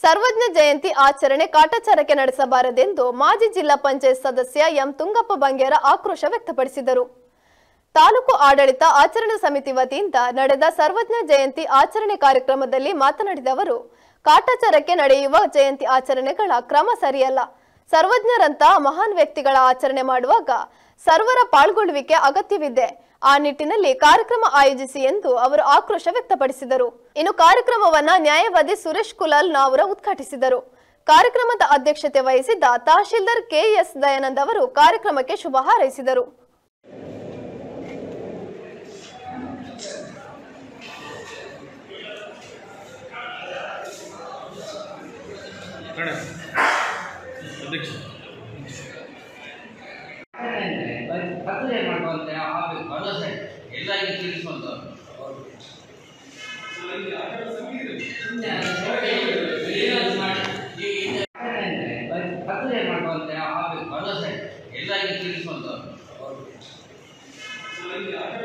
ಸರ್ವಜ್ಞ ಜಯಂತಿ ಆಚರಣೆ ಕಾಟಾಚಾರಕ್ಕೆ ನಡೆಸಬಾರದೆಂದು ಮಾಜಿ ಜಿಲ್ಲಾ ಪಂಚಾಯತ್ ಸದಸ್ಯ ಎಂ ತುಂಗಪ್ಪ ಬಂಗೇರ ಆಕ್ರೋಶ ವ್ಯಕ್ತಪಡಿಸಿದರು ತಾಲೂಕು ಆಡಳಿತ ಆಚರಣಾ ಸಮಿತಿ ವತಿಯಿಂದ ನಡೆದ ಸರ್ವಜ್ಞ ಜಯಂತಿ ಆಚರಣೆ ಕಾರ್ಯಕ್ರಮದಲ್ಲಿ ಮಾತನಾಡಿದ ಅವರು ಕಾಟಾಚಾರಕ್ಕೆ ನಡೆಯುವ ಜಯಂತಿ ಆಚರಣೆಗಳ ಕ್ರಮ ಸರಿಯಲ್ಲ ಸರ್ವಜ್ಞರಂತ ಮಹಾನ್ ವ್ಯಕ್ತಿಗಳ ಆಚರಣೆ ಮಾಡುವಾಗ ಸರ್ವರ ಪಾಲ್ಗೊಳ್ಳುವಿಕೆ ಅಗತ್ಯವಿದೆ ಆ ನಿಟ್ಟಿನಲ್ಲಿ ಕಾರ್ಯಕ್ರಮ ಆಯೋಜಿಸಿ ಎಂದು ಅವರು ಆಕ್ರೋಶ ವ್ಯಕ್ತಪಡಿಸಿದರು ಇನ್ನು ಕಾರ್ಯಕ್ರಮವನ್ನ ನ್ಯಾಯವಾದಿ ಸುರೇಶ್ ಕುಲಾಲ್ ನಾವರ ಉದ್ಘಾಟಿಸಿದರು ಕಾರ್ಯಕ್ರಮದ ಅಧ್ಯಕ್ಷತೆ ವಹಿಸಿದ್ದ ತಹಶೀಲ್ದಾರ್ ಕೆಎಸ್ ದಯಾನಂದ್ ಅವರು ಕಾರ್ಯಕ್ರಮಕ್ಕೆ ಶುಭ ಹಾರೈಸಿದರು ಕಣ ಅಧ್ಯಕ್ಷ ಕತ್ತಲೆ ಮಾಡುವಂತೆ ಆಗಬೇಕು ಭರವಸೆ ಎಲ್ಲರಿಗೂ ತಿಳಿಸುವಂಥದ್ದು ಸುಮ್ನೆ ಏನಾದ್ರು ಮಾಡಿ ಈ- ಈ- ಕತ್ತಲೆ ಮಾಡುವಂತೆ ಆಗಬೇಕು ಭರವಸೆ ಎಲ್ಲರಿಗೂ ತಿಳಿಸುವಂಥದ್ದು